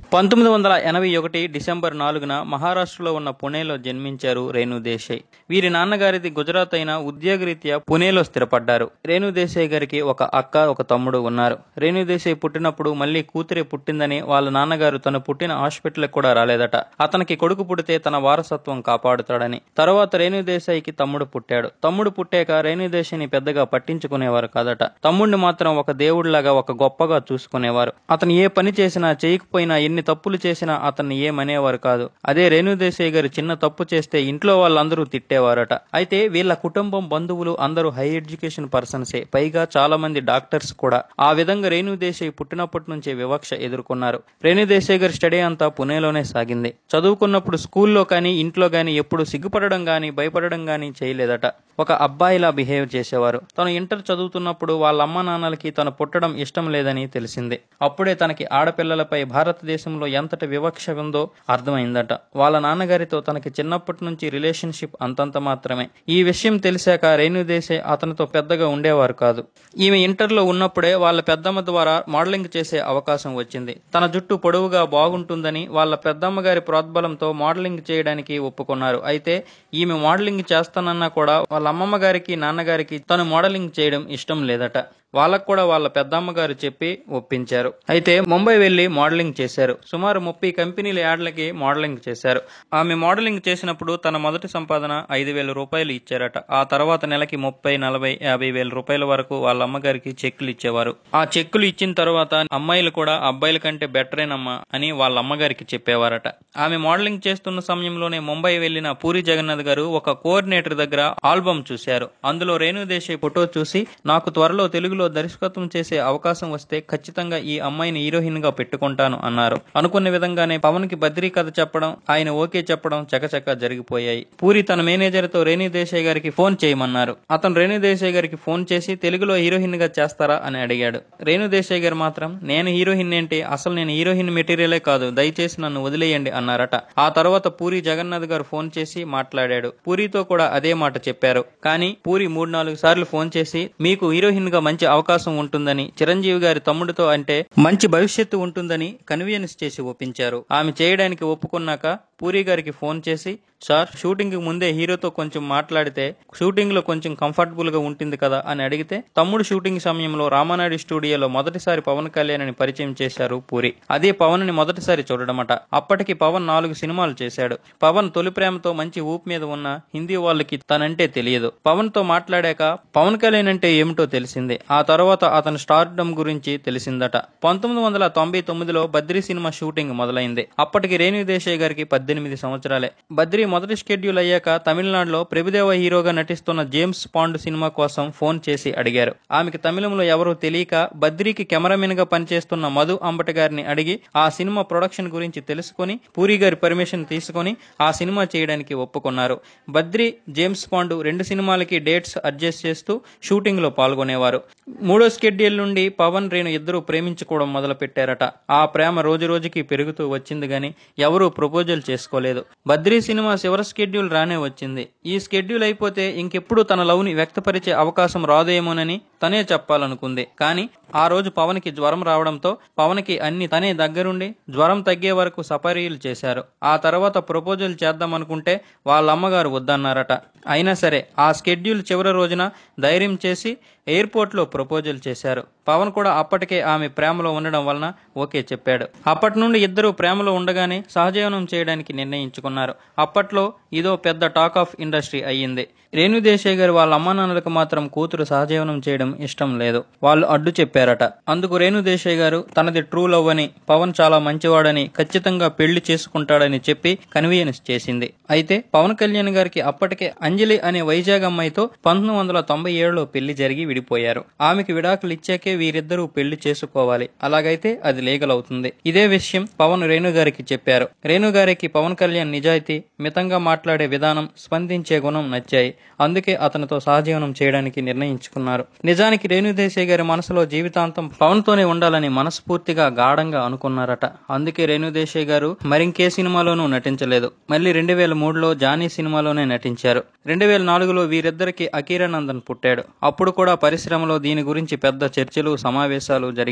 పంతొమ్మిది వందల ఎనభై ఒకటి డిసెంబర్ నాలుగున మహారాష్ట్రలో ఉన్న పుణేలో జన్మించారు రేణు దేశాయ్ వీరి నాన్నగారిది గుజరాత్ అయిన ఉద్యోగరీత్యా పుణేలో స్థిరపడ్డారు రేణు దేశాయ్ గారికి ఒక అక్క ఒక తమ్ముడు ఉన్నారు రేణు దేశాయ్ పుట్టినప్పుడు మళ్ళీ కూతురే పుట్టిందని వాళ్ళ నాన్నగారు తను పుట్టిన హాస్పిటల్కి కూడా రాలేదట అతనికి కొడుకు పుడితే తన వారసత్వం కాపాడుతాడని తర్వాత రేణు దేశాయ్కి తమ్ముడు పుట్టాడు తమ్ముడు పుట్టాక రేణు దేశాయ్ని పెద్దగా పట్టించుకునేవారు కాదట తమ్ముడిని మాత్రం ఒక దేవుడిలాగా ఒక గొప్పగా చూసుకునేవారు అతను ఏ పని చేసినా చేయకపోయినా ఎన్ని తప్పులు చేసినా అతన్ని ఏమనేవారు కాదు అదే రేణుదేశాయ్ గారు చిన్న తప్పు చేస్తే ఇంట్లో వాళ్ళందరూ తిట్టేవారట అయితే వీళ్ళ కుటుంబం బంధువులు అందరూ హై ఎడ్యుకేషన్ పర్సన్సే పైగా చాలా మంది డాక్టర్స్ కూడా ఆ విధంగా రేణుదేశాయ్ పుట్టినప్పటి నుంచే వివక్ష ఎదుర్కొన్నారు రేణుదేశాయ్ గారి స్టడీ అంతా పుణేలోనే సాగింది చదువుకున్నప్పుడు స్కూల్లో కానీ ఇంట్లో కానీ ఎప్పుడు సిగ్గుపడడం కానీ భయపడడం కానీ చేయలేదట ఒక అబ్బాయిలా బిహేవ్ చేసేవారు తను ఇంటర్ చదువుతున్నప్పుడు వాళ్ళ అమ్మ నాన్నలకి తను పుట్టడం ఇష్టం లేదని తెలిసింది అప్పుడే తనకి ఆడపిల్లలపై భారతదేశంలో ఎంతటి వివక్ష ఉందో అర్థమైందట వాళ్ళ నాన్నగారితో తనకి చిన్నప్పటి నుంచి రిలేషన్షిప్ అంతంత మాత్రమే ఈ విషయం తెలిసాక రేణుదేశే అతనితో పెద్దగా ఉండేవారు కాదు ఈమె ఇంటర్లో ఉన్నప్పుడే వాళ్ళ పెద్దమ్మ ద్వారా మోడలింగ్ చేసే అవకాశం వచ్చింది తన జుట్టు పొడవుగా బాగుంటుందని వాళ్ళ పెద్దమ్మ గారి ప్రోద్బలంతో మోడలింగ్ చేయడానికి ఒప్పుకున్నారు అయితే ఈమె మోడలింగ్ చేస్తానన్నా కూడా వాళ్ళ అమ్మమ్మ గారికి నాన్నగారికి తను మోడలింగ్ చేయడం ఇష్టం లేదట వాళ్ళకు కూడా వాళ్ళ పెద్దమ్మ గారు చెప్పి ఒప్పించారు అయితే ముంబై వెళ్లి మోడలింగ్ చేశారు సుమారు ముప్పై కంపెనీల యాడ్లకి మోడలింగ్ చేశారు ఆమె మోడలింగ్ చేసినప్పుడు తన మొదటి సంపాదన ఐదు వేల రూపాయలు ఇచ్చారట ఆ తర్వాత నెలకి ముప్పై నలభై యాభై వేల రూపాయల వరకు వాళ్ళ అమ్మగారికి చెక్కులు ఇచ్చేవారు ఆ చెక్కులు ఇచ్చిన తర్వాత అమ్మాయిలు కూడా అబ్బాయిల కంటే బెటరేనమ్మా అని వాళ్ళ అమ్మగారికి చెప్పేవారట ఆమె మోడలింగ్ చేస్తున్న సమయంలోనే ముంబై వెళ్లిన పూరి జగన్నాథ్ గారు ఒక కోఆర్డినేటర్ దగ్గర ఆల్బమ్ చూశారు అందులో రేణుదేశాయ్ ఫోటో చూసి నాకు త్వరలో తెలుగులో దర్శకత్వం చేసే అవకాశం వస్తే ఖచ్చితంగా ఈ అమ్మాయిని హీరోయిన్ గా పెట్టుకుంటాను అన్నారు అనుకున్న విధంగానే పవన్ కి బద్రీ కథ చెప్పడం ఆయన ఓకే చెప్పడం చకచక జరిగిపోయాయి పూరి తన మేనేజర్ తో రేణు దేశాయ్ గారికి ఫోన్ చేయమన్నారు అతను రేణు దేశాయ్ గారికి ఫోన్ చేసి తెలుగులో హీరోయిన్ గా చేస్తారా అని అడిగాడు రేణు దేశాయ్ గారు మాత్రం నేను హీరోయిన్ ఏంటి అసలు నేను హీరోయిన్ మెటీరియలే కాదు దయచేసి నన్ను వదిలేయండి అన్నారట ఆ తర్వాత పూరి జగన్నాథ్ గారు ఫోన్ చేసి మాట్లాడాడు పూరితో కూడా అదే మాట చెప్పారు కానీ పూరి మూడు నాలుగు సార్లు ఫోన్ చేసి మీకు హీరోయిన్ గా మంచి అవకాశం ఉంటుందని చిరంజీవి గారి తమ్ముడితో అంటే మంచి భవిష్యత్తు ఉంటుందని కన్వీనియన్స్ చేసి ఒప్పించారు ఆమె చేయడానికి ఒప్పుకున్నాక పూరి గారికి ఫోన్ చేసి సార్ షూటింగ్ కి ముందే హీరోతో కొంచెం మాట్లాడితే షూటింగ్ లో కొంచెం కంఫర్టబుల్ గా ఉంటుంది కదా అని అడిగితే తమ్ముడు షూటింగ్ సమయంలో రామానాయుడు స్టూడియోలో మొదటిసారి పవన్ కళ్యాణ్ అని పరిచయం చేశారు పూరి అదే పవన్ ని మొదటిసారి చూడడమట అప్పటికి పవన్ నాలుగు సినిమాలు చేశాడు పవన్ తొలి ప్రేమతో మంచి ఊపు మీద ఉన్న హిందీ వాళ్ళకి తనంటే తెలియదు పవన్ తో మాట్లాడాక పవన్ కళ్యాణ్ అంటే ఏమిటో తెలిసింది ఆ తర్వాత అతని స్టార్డమ్ గురించి తెలిసిందట పంతొమ్మిది వందల తొంభై తొమ్మిదిలో బద్రీ సినిమా షూటింగ్ మొదలైంది అప్పటికి రేణు దేశాయ్ గారికి పద్దెనిమిది సంవత్సరాలే బద్రీ మొదటి షెడ్యూల్ అయ్యాక తమిళనాడులో ప్రభుదేవ హీరోగా నటిస్తున్న జేమ్స్ పాండ్ సినిమా కోసం ఫోన్ చేసి అడిగారు ఆమెకి తమిళంలో ఎవరో తెలియక బద్రీకి కెమెరామెన్ గా పనిచేస్తున్న మధు అంబటి గారిని అడిగి ఆ సినిమా ప్రొడక్షన్ గురించి తెలుసుకొని పూరి గారి పర్మిషన్ తీసుకొని ఆ సినిమా చేయడానికి ఒప్పుకున్నారు బద్రీ జేమ్స్ పాండ్ రెండు సినిమాలకి డేట్స్ అడ్జస్ట్ చేస్తూ షూటింగ్ లో పాల్గొనేవారు మూడో స్కెడ్యూల్ నుండి పవన్ రేణు ఇద్దరు ప్రేమించుకోవడం మొదలు పెట్టారట ఆ ప్రేమ రోజు రోజుకి పెరుగుతూ వచ్చింది గాని ఎవరూ ప్రపోజల్ చేసుకోలేదు బద్రీ సినిమా చివరి స్కెడ్యూల్ రానే వచ్చింది ఈ స్కెడ్యూల్ అయిపోతే ఇంకెప్పుడు తన లవ్ ని వ్యక్తపరిచే అవకాశం రాదేమోనని తనే చెప్పాలనుకుంది కానీ ఆ రోజు పవన్ కి జ్వరం రావడంతో పవన్ కి అన్ని తనే దగ్గరుండి జ్వరం తగ్గే వరకు సపరీలు చేశారు ఆ తర్వాత ప్రపోజల్ చేద్దామనుకుంటే వాళ్ళ అమ్మగారు వద్దన్నారట అయినా సరే ఆ స్కెడ్యూల్ చివరి రోజున ధైర్యం చేసి ఎయిర్పోర్ట్ లో ప్రపోజల్ చేశారు పవన్ కూడా అప్పటికే ఆమె ప్రేమలో ఉండడం వలన ఓకే చెప్పాడు అప్పటి నుండి ఇద్దరు ప్రేమలో ఉండగానే సహజీవనం చేయడానికి నిర్ణయించుకున్నారు అప్పట్లో ఇదో పెద్ద టాక్ ఆఫ్ ఇండస్ట్రీ అయ్యింది రేణుదేశాయ్ గారు వాళ్ళ అమ్మా నాన్నలకు మాత్రం కూతురు సహజీవనం చేయడం ఇష్టం లేదు వాళ్ళు అడ్డు చెప్పారట అందుకు రేణుదేశాయ్ గారు తనది ట్రూ లవ్ అని పవన్ చాలా మంచివాడని ఖచ్చితంగా పెళ్లి చేసుకుంటాడని చెప్పి కన్వీనియన్స్ చేసింది అయితే పవన్ కళ్యాణ్ గారికి అప్పటికే అంజలి అనే వైజాగ్ అమ్మాయితో పంతొమ్మిది వందల తొంభై ఏడులో పెళ్లి జరిగి విడిపోయారు ఆమెకి విడాకులు ఇచ్చాకే వీరిద్దరూ పెళ్లి చేసుకోవాలి అలాగైతే అది లీగల్ అవుతుంది ఇదే విషయం పవన్ రేణు గారికి చెప్పారు రేణు గారికి పవన్ కళ్యాణ్ నిజాయితీ మితంగా మాట్లాడే విధానం స్పందించే గుణం నచ్చాయి అందుకే అతనితో సహజీవనం చేయడానికి నిర్ణయించుకున్నారు నిజానికి రేణుదేశాయ్ గారి మనసులో జీవితాంతం పవన్ తోనే ఉండాలని మనస్ఫూర్తిగా గాఢంగా అనుకున్నారట అందుకే రేణుదేశాయ్ గారు మరింకే సినిమాలోనూ నటించలేదు మళ్ళీ రెండు వేల మూడులో జానీ సినిమాలోనే నటించారు రెండు వేల నాలుగులో వీరిద్దరికి అకీరానందన్ పుట్టాడు అప్పుడు కూడా పరిశ్రమలో దీని గురించి పెద్ద చర్చలు సమావేశాలు జరిగాయి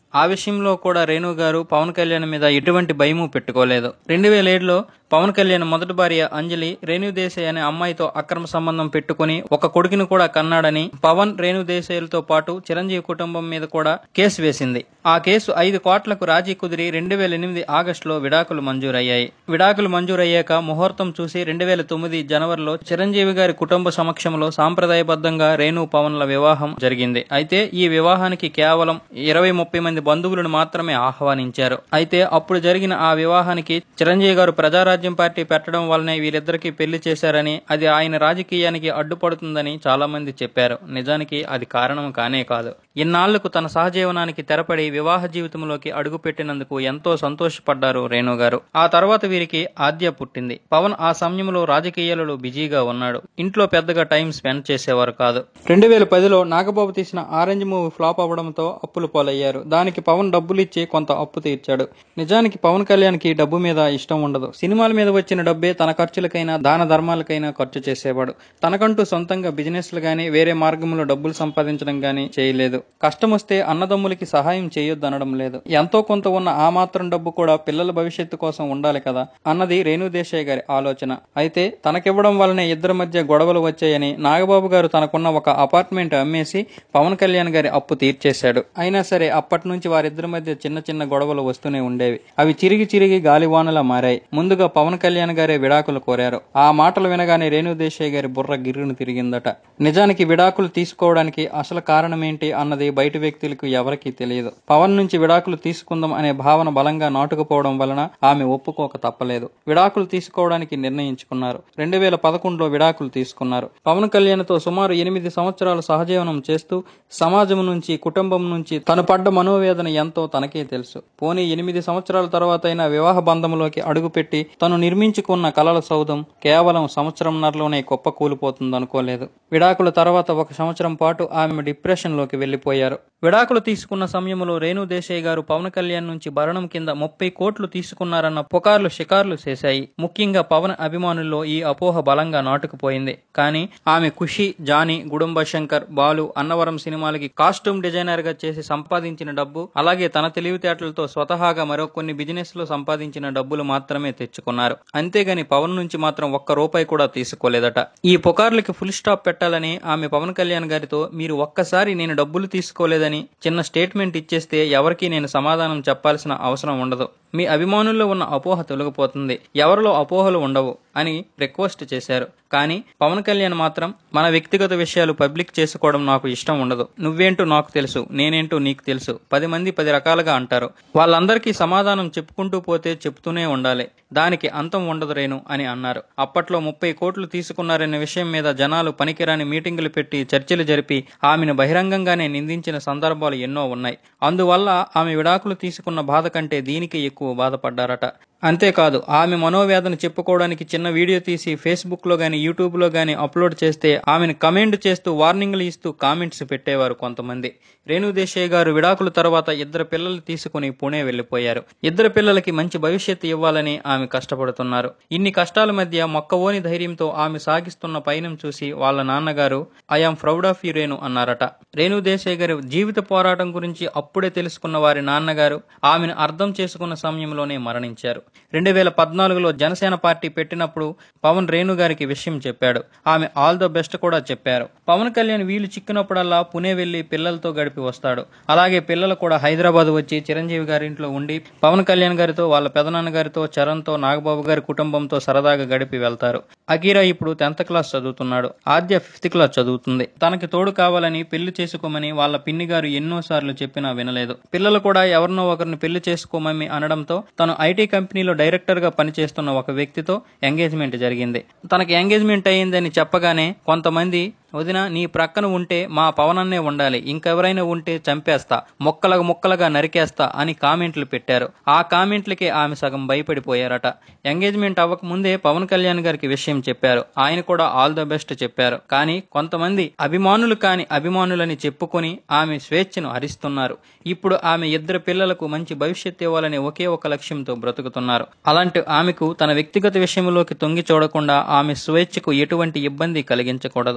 ఆ విషయంలో కూడా రేణు గారు పవన్ కళ్యాణ్ మీద ఎటువంటి భయము పెట్టుకోలేదు రెండు వేల ఏడులో పవన్ కళ్యాణ్ మొదటి భార్య అంజలి రేణు దేశాయ్ అనే అమ్మాయితో అక్రమ సంబంధం పెట్టుకుని ఒక కొడుకుని కూడా కన్నాడని పవన్ రేణు దేశాయ్లతో పాటు చిరంజీవి కుటుంబం మీద కూడా కేసు వేసింది ఆ కేసు ఐదు కోట్లకు రాజీ కుదిరి రెండు వేల ఎనిమిది ఆగస్టులో విడాకులు మంజూరయ్యాయి విడాకులు మంజూరయ్యాక ముహూర్తం చూసి రెండు వేల తొమ్మిది జనవరిలో చిరంజీవి గారి కుటుంబ సమక్షంలో సాంప్రదాయబద్ధంగా రేణు పవన్ల వివాహం జరిగింది అయితే ఈ వివాహానికి కేవలం ఇరవై ముప్పై మంది బంధువులను మాత్రమే ఆహ్వానించారు అయితే అప్పుడు జరిగిన ఆ వివాహానికి చిరంజీవి గారు ప్రజారాజ్యం పార్టీ పెట్టడం వల్లనే వీరిద్దరికి పెళ్లి చేశారని అది ఆయన రాజకీయానికి అడ్డుపడుతుందని చాలా మంది చెప్పారు నిజానికి అది కారణం కానే కాదు ఇన్నాళ్లకు తన సహజీవనానికి తెరపడి వివాహ జీవితంలోకి అడుగుపెట్టినందుకు ఎంతో సంతోషపడ్డారు రేణు గారు ఆ తర్వాత వీరికి ఆద్య పుట్టింది పవన్ ఆ సమయంలో రాజకీయాలలో బిజీగా ఉన్నాడు ఇంట్లో పెద్దగా టైం స్పెండ్ చేసేవారు కాదు రెండు వేల పదిలో నాగబాబు తీసిన ఆరెంజ్ మూవీ ఫ్లాప్ అవ్వడంతో అప్పులు పాలయ్యారు దానికి పవన్ డబ్బులు ఇచ్చి కొంత అప్పు తీర్చాడు నిజానికి పవన్ కళ్యాణ్కి డబ్బు మీద ఇష్టం ఉండదు సినిమాల మీద వచ్చిన డబ్బే తన ఖర్చులకైనా దాన ధర్మాలకైనా ఖర్చు చేసేవాడు తనకంటూ సొంతంగా బిజినెస్లు గానీ వేరే మార్గంలో డబ్బులు సంపాదించడం గానీ చేయలేదు కష్టం వస్తే అన్నదమ్ములకి సహాయం చేయొద్దనడం లేదు ఎంతో కొంత ఉన్న ఆ మాత్రం డబ్బు కూడా పిల్లల భవిష్యత్తు కోసం ఉండాలి కదా అన్నది రేణు దేశాయ్ గారి ఆలోచన అయితే తనకివ్వడం వల్లనే ఇద్దరి మధ్య గొడవలు వచ్చాయని నాగబాబు గారు తనకున్న ఒక అపార్ట్మెంట్ అమ్మేసి పవన్ కళ్యాణ్ గారి అప్పు తీర్చేశాడు అయినా సరే అప్పటి నుంచి వారిద్దరి మధ్య చిన్న చిన్న గొడవలు వస్తూనే ఉండేవి అవి చిరిగి చిరిగి గాలివానలా మారాయి ముందుగా పవన్ కళ్యాణ్ గారే విడాకులు కోరారు ఆ మాటలు వినగానే రేణు దేశాయ్ గారి బుర్ర గిర్రును తిరిగిందట నిజానికి విడాకులు తీసుకోవడానికి అసలు కారణం ఏంటి అన్నది బయట వ్యక్తులకు ఎవరికీ తెలియదు పవన్ నుంచి విడాకులు తీసుకుందాం అనే భావన బలంగా నాటుకుపోవడం వలన ఆమె ఒప్పుకోక తప్పలేదు విడాకులు తీసుకోవడానికి నిర్ణయించుకున్నారు రెండు వేల పదకొండులో విడాకులు తీసుకున్నారు పవన్ కళ్యాణ్తో సుమారు ఎనిమిది సంవత్సరాలు సహజీవనం చేస్తూ సమాజం నుంచి కుటుంబం నుంచి తను పడ్డ మనోవేదన ఎంతో తనకే తెలుసు పోనీ ఎనిమిది సంవత్సరాల తర్వాత అయినా వివాహ బంధంలోకి అడుగుపెట్టి తను నిర్మించుకున్న కలల సౌధం కేవలం సంవత్సరంన్నరలోనే కుప్ప కూలిపోతుందనుకోలేదు విడాకుల తర్వాత ఒక సంవత్సరం పాటు ఆమె డిప్రెషన్ లోకి వెళ్లిపోయారు విడాకులు తీసుకున్న సమయంలో రేణు దేశాయ్ గారు పవన్ కళ్యాణ్ నుంచి భరణం కింద ముప్పై కోట్లు తీసుకున్నారన్న పుకార్లు షికార్లు చేశాయి ముఖ్యంగా పవన్ అభిమానుల్లో ఈ అపోహ బలంగా నాటుకుపోయింది కానీ ఆమె ఖుషి జానీ గుడుంబ శంకర్ బాలు అన్నవరం సినిమాలకి కాస్ట్యూమ్ డిజైనర్ గా చేసి సంపాదించిన డబ్బు అలాగే తన తెలివితేటలతో స్వతహాగా మరో కొన్ని బిజినెస్ లో సంపాదించిన డబ్బులు మాత్రమే తెచ్చుకున్నారు అంతేగాని పవన్ నుంచి మాత్రం ఒక్క రూపాయి కూడా తీసుకోలేదట ఈ పుకార్లకి ఫుల్ స్టాప్ పెట్టాలని ఆమె పవన్ కళ్యాణ్ గారితో మీరు ఒక్కసారి నేను డబ్బులు తీసుకోలేదని చిన్న స్టేట్మెంట్ ఇచ్చేస్తే ఎవరికీ నేను సమాధానం చెప్పాల్సిన అవసరం ఉండదు మీ అభిమానుల్లో ఉన్న అపోహ తొలగిపోతుంది ఎవరిలో అపోహలు ఉండవు అని రిక్వెస్ట్ చేశారు కానీ పవన్ కళ్యాణ్ మాత్రం మన వ్యక్తిగత విషయాలు పబ్లిక్ చేసుకోవడం నాకు ఇష్టం ఉండదు నువ్వేంటో నాకు తెలుసు నేనేంటో నీకు తెలుసు పది మంది పది రకాలుగా అంటారు వాళ్ళందరికీ సమాధానం చెప్పుకుంటూ పోతే చెప్తూనే ఉండాలి దానికి అంతం ఉండదు రేణు అని అన్నారు అప్పట్లో ముప్పై కోట్లు తీసుకున్నారనే విషయం మీద జనాలు పనికిరాని మీటింగులు పెట్టి చర్చలు జరిపి ఆమెను బహిరంగంగానే నిందించిన సందర్భాలు ఎన్నో ఉన్నాయి అందువల్ల ఆమె విడాకులు తీసుకున్న బాధ కంటే దీనికి ఎక్కువ బాధపడ్డారట అంతేకాదు ఆమె మనోవేదన చెప్పుకోవడానికి చిన్న వీడియో తీసి ఫేస్బుక్ లో గాని యూట్యూబ్ లో గాని అప్లోడ్ చేస్తే ఆమెను కమెంట్ చేస్తూ వార్నింగ్లు ఇస్తూ కామెంట్స్ పెట్టేవారు కొంతమంది రేణు దేశాయ్ గారు విడాకుల తర్వాత ఇద్దరు పిల్లలు తీసుకుని పుణే వెళ్లిపోయారు ఇద్దరు పిల్లలకి మంచి భవిష్యత్తు ఇవ్వాలని ఆమె కష్టపడుతున్నారు ఇన్ని కష్టాల మధ్య మొక్కవోని ధైర్యంతో ఆమె సాగిస్తున్న పయనం చూసి వాళ్ళ నాన్నగారు I am proud of you Renu అన్నారట రేణు దేశాయ్ గారి జీవిత పోరాటం గురించి అప్పుడే తెలుసుకున్న వారి నాన్నగారు ఆమెను అర్థం చేసుకున్న సమయంలోనే మరణించారు రెండు వేల పద్నాలుగులో జనసేన పార్టీ పెట్టినప్పుడు పవన్ రేణు గారికి విషయం చెప్పాడు ఆమె ఆల్ ద బెస్ట్ కూడా చెప్పారు పవన్ కళ్యాణ్ వీలు చిక్కినప్పుడల్లా పుణే వెళ్లి పిల్లలతో గడిపి వస్తాడు అలాగే పిల్లలు కూడా హైదరాబాద్ వచ్చి చిరంజీవి గారి ఇంట్లో ఉండి పవన్ కళ్యాణ్ గారితో వాళ్ళ పెదనాన్న గారితో చరణ్తో నాగబాబు గారి కుటుంబంతో సరదాగా గడిపి వెళ్తారు అకీరా ఇప్పుడు టెన్త్ క్లాస్ చదువుతున్నాడు ఆద్య ఫిఫ్త్ క్లాస్ చదువుతుంది తనకి తోడు కావాలని పెళ్లి చేసుకోమని వాళ్ళ పిన్ని గారు ఎన్నో సార్లు చెప్పినా వినలేదు పిల్లలు కూడా ఎవరినో ఒకరిని పెళ్లి చేసుకోమని అనడంతో తను ఐటీ కంపెనీలో డైరెక్టర్ గా పనిచేస్తున్న ఒక వ్యక్తితో ఎంగేజ్మెంట్ జరిగింది తనకి ఎంగేజ్మెంట్ అయ్యిందని చెప్పగానే కొంతమంది వదిన నీ ప్రక్కన ఉంటే మా పవనన్నే ఉండాలి ఇంకెవరైనా ఉంటే చంపేస్తా మొక్కలుగా ముక్కలుగా నరికేస్తా అని కామెంట్లు పెట్టారు ఆ కామెంట్లకి ఆమె సగం భయపడిపోయారట ఎంగేజ్మెంట్ అవ్వక ముందే పవన్ కళ్యాణ్ గారికి విషయం చెప్పారు ఆయన కూడా ఆల్ ద బెస్ట్ చెప్పారు కానీ కొంతమంది అభిమానులు కాని అభిమానులని చెప్పుకొని ఆమె స్వేచ్ఛను హరిస్తున్నారు ఇప్పుడు ఆమె ఇద్దరు పిల్లలకు మంచి భవిష్యత్తు ఇవ్వాలనే ఒకే ఒక లక్ష్యంతో బ్రతుకుతున్నారు అలాంటి ఆమెకు తన వ్యక్తిగత విషయంలోకి తొంగి చూడకుండా ఆమె స్వేచ్ఛకు ఎటువంటి ఇబ్బంది కలిగించకూడదు పవన్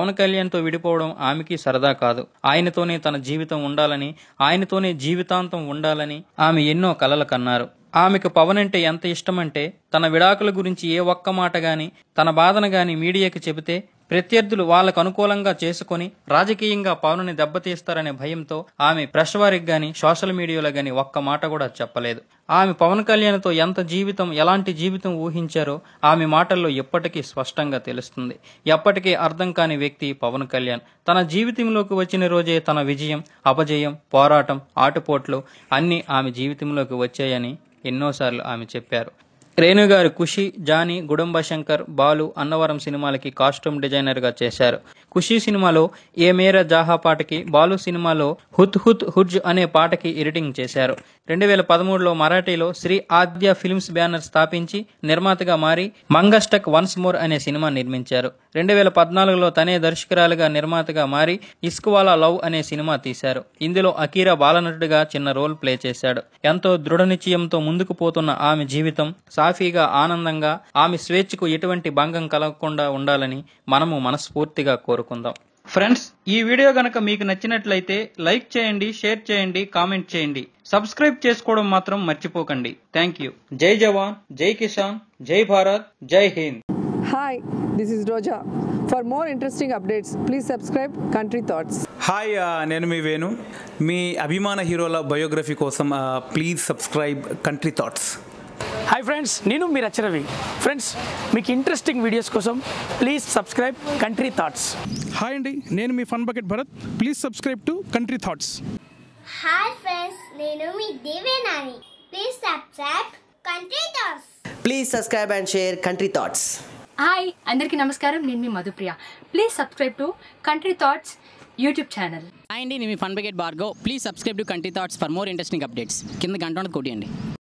పవన్ కళ్యాణ్తో విడిపోవడం ఆమెకి సరదా కాదు ఆయనతోనే తన జీవితం ఉండాలని ఆయనతోనే జీవితాంతం ఉండాలని ఆమె ఎన్నో కలలు కన్నారు ఆమెకు పవన్ అంటే ఎంత ఇష్టమంటే తన విడాకుల గురించి ఏ ఒక్క మాట గాని తన బాధను గాని మీడియాకి చెబితే ప్రత్యర్థులు వాళ్ళకు అనుకూలంగా చేసుకొని రాజకీయంగా పవన్ని దెబ్బతీస్తారనే భయంతో ఆమె ప్రెస్ వారికి గాని సోషల్ మీడియాలో గాని ఒక్క మాట కూడా చెప్పలేదు ఆమె పవన్ కళ్యాణ్తో ఎంత జీవితం ఎలాంటి జీవితం ఊహించారో ఆమె మాటల్లో ఎప్పటికీ స్పష్టంగా తెలుస్తుంది ఎప్పటికీ అర్థం కాని వ్యక్తి పవన్ కళ్యాణ్ తన జీవితంలోకి వచ్చిన రోజే తన విజయం అపజయం పోరాటం ఆటుపోట్లు అన్నీ ఆమె జీవితంలోకి వచ్చాయని ఎన్నోసార్లు ఆమె చెప్పారు రేణుగారు ఖుషి జానీ గుడుంబ శంకర్ బాలు అన్నవరం సినిమాలకి కాస్ట్యూమ్ డిజైనర్ గా చేశారు ఖుషి సినిమాలో ఏ మేర జాహా పాటకి బాలు సినిమాలో హుత్ హుత్ హుజ్ అనే పాటకి ఎడిటింగ్ చేశారు రెండు వేల పదమూడులో మరాఠీలో శ్రీ ఆద్య ఫిల్మ్స్ బ్యానర్ స్థాపించి నిర్మాతగా మారి మంగస్టక్ వన్స్ మోర్ అనే సినిమా నిర్మించారు రెండు వేల పద్నాలుగులో తనే దర్శకురాలుగా నిర్మాతగా మారి ఇస్కువాలా లవ్ అనే సినిమా తీశారు ఇందులో అకీరా బాలనటుడిగా చిన్న రోల్ ప్లే చేశాడు ఎంతో దృఢ నిశ్చయంతో ముందుకు పోతున్న ఆమె జీవితం సాఫీగా ఆనందంగా ఆమె స్వేచ్ఛకు ఎటువంటి భంగం కలగకుండా ఉండాలని మనము మనస్ఫూర్తిగా కోరుకుందాం ఫ్రెండ్స్ ఈ వీడియో గనక మీకు నచ్చినట్లయితే లైక్ చేయండి షేర్ చేయండి కామెంట్ చేయండి సబ్స్క్రైబ్ చేసుకోవడం మాత్రం మర్చిపోకండి థ్యాంక్ యూ జై జవాన్ జై కిసాన్ జై భారత్ జై Hind Hi, this is Roja. For more interesting updates, please subscribe Country Thoughts. Hi ఆ, నేను మీ వేణు మీ అభిమాన హీరోల బయోగ్రఫీ కోసం ఆ, please subscribe Country Thoughts hi friends నేను మీ రచరవి ఫ్రెండ్స్ మీకు ఇంట్రెస్టింగ్ వీడియోస్ కోసం please subscribe Country Thoughts hi అండి నేను మీ Fun Bucket Bharat please subscribe to Country Thoughts hi friends నేను మీ దేవేనాని please subscribe Country Thoughts Please subscribe and share Country Thoughts. Hi అందరికీ నమస్కారం నేను మీ Madhupriya please subscribe to Country Thoughts YouTube channel hi అండి నేను మీ ఫన్ బకెట్ బార్గో please subscribe to Country Thoughts for more interesting updates కింద గంట ఉన్నది కొట్టియండి